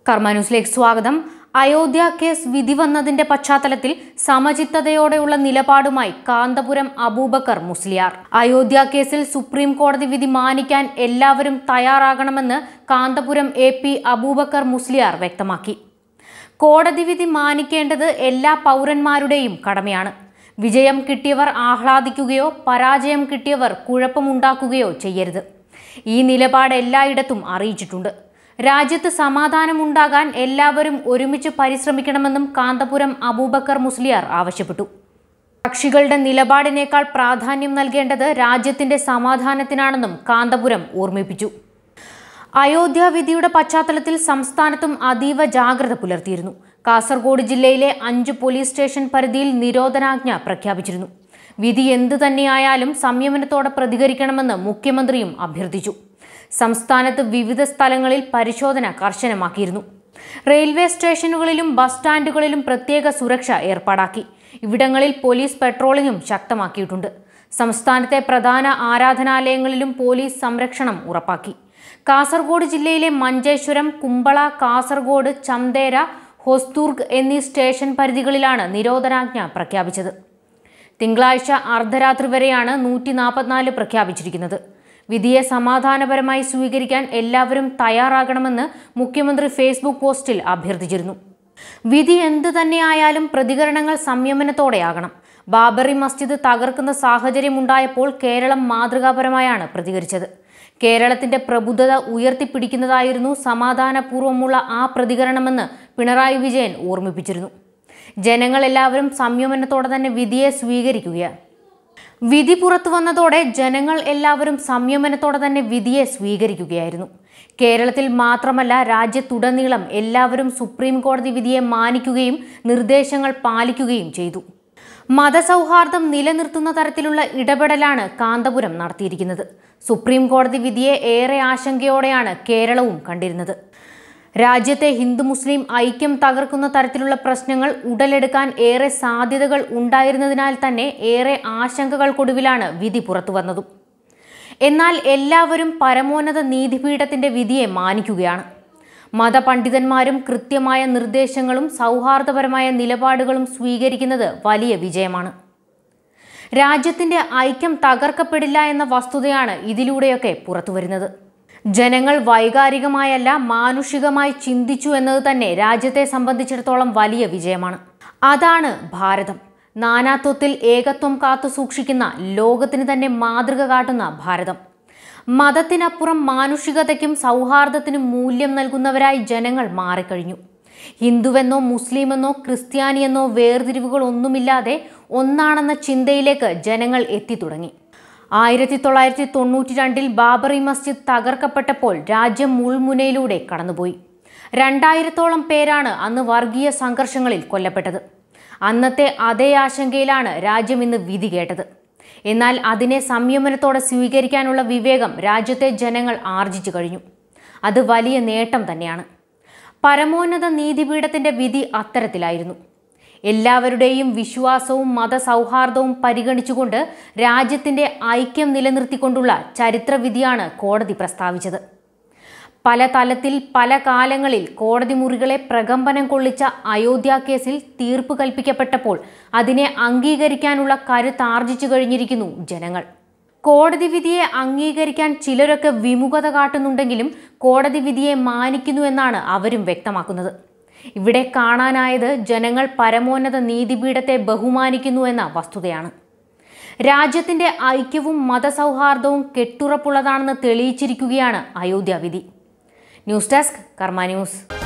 കർമ്മ ന്യൂസിലേക്ക് സ്വാഗതം അയോധ്യ കേസ് വിധി വന്നതിന്റെ പശ്ചാത്തലത്തിൽ സമചിത്തതയോടെയുള്ള നിലപാടുമായി കാന്തപുരം അബൂബക്കർ മുസ്ലിയാർ അയോധ്യ കേസിൽ സുപ്രീം കോടതി വിധി മാനിക്കാൻ എല്ലാവരും തയ്യാറാകണമെന്ന് കാന്തപുരം എ പി അബൂബക്കർ മുസ്ലിയാർ വ്യക്തമാക്കി കോടതി വിധി മാനിക്കേണ്ടത് എല്ലാ പൗരന്മാരുടെയും കടമയാണ് വിജയം കിട്ടിയവർ ആഹ്ലാദിക്കുകയോ പരാജയം കിട്ടിയവർ കുഴപ്പമുണ്ടാക്കുകയോ ചെയ്യരുത് ഈ നിലപാട് എല്ലായിടത്തും അറിയിച്ചിട്ടുണ്ട് രാജ്യത്ത് സമാധാനമുണ്ടാകാൻ എല്ലാവരും ഒരുമിച്ച് പരിശ്രമിക്കണമെന്നും കാന്തപുരം അബൂബക്കർ മുസ്ലിയാർ ആവശ്യപ്പെട്ടു കക്ഷികളുടെ നിലപാടിനേക്കാൾ പ്രാധാന്യം നൽകേണ്ടത് രാജ്യത്തിന്റെ സമാധാനത്തിനാണെന്നും കാന്തപുരം ഓർമ്മിപ്പിച്ചു അയോധ്യ വിധിയുടെ പശ്ചാത്തലത്തിൽ സംസ്ഥാനത്തും അതീവ ജാഗ്രത പുലർത്തിയിരുന്നു കാസർഗോഡ് ജില്ലയിലെ അഞ്ച് പോലീസ് സ്റ്റേഷൻ പരിധിയിൽ നിരോധനാജ്ഞ പ്രഖ്യാപിച്ചിരുന്നു വിധി എന്തു തന്നെയായാലും സംയമനത്തോടെ പ്രതികരിക്കണമെന്ന് മുഖ്യമന്ത്രിയും അഭ്യർത്ഥിച്ചു സംസ്ഥാനത്ത് വിവിധ സ്ഥലങ്ങളിൽ പരിശോധന കർശനമാക്കിയിരുന്നു റെയിൽവേ സ്റ്റേഷനുകളിലും ബസ് സ്റ്റാൻഡുകളിലും പ്രത്യേക സുരക്ഷ ഏർപ്പാടാക്കി ഇവിടങ്ങളിൽ പോലീസ് പെട്രോളിംഗും ശക്തമാക്കിയിട്ടുണ്ട് സംസ്ഥാനത്തെ പ്രധാന ആരാധനാലയങ്ങളിലും പോലീസ് സംരക്ഷണം ഉറപ്പാക്കി കാസർഗോഡ് ജില്ലയിലെ മഞ്ചേശ്വരം കുമ്പള കാസർഗോഡ് ചന്തേര ഹൊസ്ദുർഗ് എന്നീ സ്റ്റേഷൻ പരിധികളിലാണ് നിരോധനാജ്ഞ പ്രഖ്യാപിച്ചത് തിങ്കളാഴ്ച അർദ്ധരാത്രി വരെയാണ് നൂറ്റി നാൽപ്പത്തിനാല് പ്രഖ്യാപിച്ചിരിക്കുന്നത് വിധിയെ സമാധാനപരമായി സ്വീകരിക്കാൻ എല്ലാവരും തയ്യാറാകണമെന്ന് മുഖ്യമന്ത്രി ഫേസ്ബുക്ക് പോസ്റ്റിൽ അഭ്യർത്ഥിച്ചിരുന്നു വിധി എന്തു തന്നെയായാലും പ്രതികരണങ്ങൾ സംയമനത്തോടെയാകണം ബാബറി മസ്ജിദ് തകർക്കുന്ന സാഹചര്യമുണ്ടായപ്പോൾ കേരളം മാതൃകാപരമായാണ് പ്രതികരിച്ചത് കേരളത്തിന്റെ പ്രബുദ്ധത ഉയർത്തിപ്പിടിക്കുന്നതായിരുന്നു സമാധാനപൂർവ്വമുള്ള ആ പ്രതികരണമെന്ന് പിണറായി വിജയൻ ഓർമ്മിപ്പിച്ചിരുന്നു ജനങ്ങൾ എല്ലാവരും സംയമനത്തോടെ തന്നെ വിധിയെ സ്വീകരിക്കുകയാണ് വിധി പുറത്തു വന്നതോടെ ജനങ്ങൾ എല്ലാവരും സംയമനത്തോടെ തന്നെ വിധിയെ സ്വീകരിക്കുകയായിരുന്നു കേരളത്തിൽ മാത്രമല്ല രാജ്യത്തുടനീളം എല്ലാവരും സുപ്രീം കോടതി വിധിയെ മാനിക്കുകയും നിർദ്ദേശങ്ങൾ പാലിക്കുകയും ചെയ്തു മതസൗഹാർദ്ദം നിലനിർത്തുന്ന തരത്തിലുള്ള ഇടപെടലാണ് കാന്തപുരം നടത്തിയിരിക്കുന്നത് സുപ്രീം കോടതി വിധിയെ ഏറെ ആശങ്കയോടെയാണ് കേരളവും കണ്ടിരുന്നത് രാജ്യത്തെ ഹിന്ദു മുസ്ലിം ഐക്യം തകർക്കുന്ന തരത്തിലുള്ള പ്രശ്നങ്ങൾ ഉടലെടുക്കാൻ ഏറെ സാധ്യതകൾ ഉണ്ടായിരുന്നതിനാൽ തന്നെ ഏറെ ആശങ്കകൾക്കൊടുവിലാണ് വിധി പുറത്തു വന്നതും എന്നാൽ എല്ലാവരും പരമോന്നത നീതിപീഠത്തിന്റെ വിധിയെ മാനിക്കുകയാണ് മതപണ്ഡിതന്മാരും കൃത്യമായ നിർദ്ദേശങ്ങളും സൗഹാർദ്ദപരമായ നിലപാടുകളും സ്വീകരിക്കുന്നത് വലിയ വിജയമാണ് രാജ്യത്തിന്റെ ഐക്യം തകർക്കപ്പെടില്ല എന്ന വസ്തുതയാണ് ഇതിലൂടെയൊക്കെ പുറത്തുവരുന്നത് ജനങ്ങൾ വൈകാരികമായല്ല മാനുഷികമായി ചിന്തിച്ചു എന്നത് തന്നെ രാജ്യത്തെ സംബന്ധിച്ചിടത്തോളം വലിയ വിജയമാണ് അതാണ് ഭാരതം നാനാത്വത്തിൽ ഏകത്വം കാത്തു സൂക്ഷിക്കുന്ന ലോകത്തിന് തന്നെ മാതൃക കാട്ടുന്ന ഭാരതം മതത്തിനപ്പുറം മാനുഷികതയ്ക്കും സൗഹാർദ്ദത്തിനും മൂല്യം നൽകുന്നവരായി ജനങ്ങൾ മാറിക്കഴിഞ്ഞു ഹിന്ദുവെന്നോ മുസ്ലിമെന്നോ ക്രിസ്ത്യാനിയെന്നോ വേർതിരിവുകളൊന്നുമില്ലാതെ ഒന്നാണെന്ന ചിന്തയിലേക്ക് ജനങ്ങൾ എത്തിത്തുടങ്ങി ആയിരത്തി തൊള്ളായിരത്തി തൊണ്ണൂറ്റി രണ്ടിൽ ബാബറി മസ്ജിദ് തകർക്കപ്പെട്ടപ്പോൾ രാജ്യം മുൾമുനയിലൂടെ കടന്നുപോയി രണ്ടായിരത്തോളം പേരാണ് അന്ന് വർഗീയ സംഘർഷങ്ങളിൽ കൊല്ലപ്പെട്ടത് അന്നത്തെ അതേ ആശങ്കയിലാണ് രാജ്യം ഇന്ന് വിധി കേട്ടത് എന്നാൽ അതിനെ സംയമനത്തോടെ സ്വീകരിക്കാനുള്ള വിവേകം രാജ്യത്തെ ജനങ്ങൾ ആർജിച്ചു കഴിഞ്ഞു അത് വലിയ നേട്ടം തന്നെയാണ് പരമോന്നത നീതിപീഠത്തിന്റെ വിധി അത്തരത്തിലായിരുന്നു എല്ലാവരുടെയും വിശ്വാസവും മതസൗഹാർദ്ദവും പരിഗണിച്ചുകൊണ്ട് രാജ്യത്തിന്റെ ഐക്യം നിലനിർത്തിക്കൊണ്ടുള്ള ചരിത്രവിധിയാണ് കോടതി പ്രസ്താവിച്ചത് പല തലത്തിൽ പല കാലങ്ങളിൽ കോടതി മുറികളെ പ്രകമ്പനം കൊള്ളിച്ച അയോധ്യ കേസിൽ തീർപ്പ് കൽപ്പിക്കപ്പെട്ടപ്പോൾ അതിനെ അംഗീകരിക്കാനുള്ള കരുത്താർജിച്ചു കഴിഞ്ഞിരിക്കുന്നു ജനങ്ങൾ കോടതി വിധിയെ അംഗീകരിക്കാൻ ചിലരൊക്കെ വിമുഖത കാട്ടുന്നുണ്ടെങ്കിലും കോടതി വിധിയെ മാനിക്കുന്നു എന്നാണ് അവരും വ്യക്തമാക്കുന്നത് ഇവിടെ കാണാനായത് ജനങ്ങൾ പരമോന്നത നീതിപീഠത്തെ ബഹുമാനിക്കുന്നു എന്ന വസ്തുതയാണ് രാജ്യത്തിന്റെ ഐക്യവും മതസൗഹാർദ്ദവും കെട്ടുറപ്പുള്ളതാണെന്ന് തെളിയിച്ചിരിക്കുകയാണ് അയോധ്യ വിധി ന്യൂസ് ഡെസ്ക് കർമ്മ ന്യൂസ്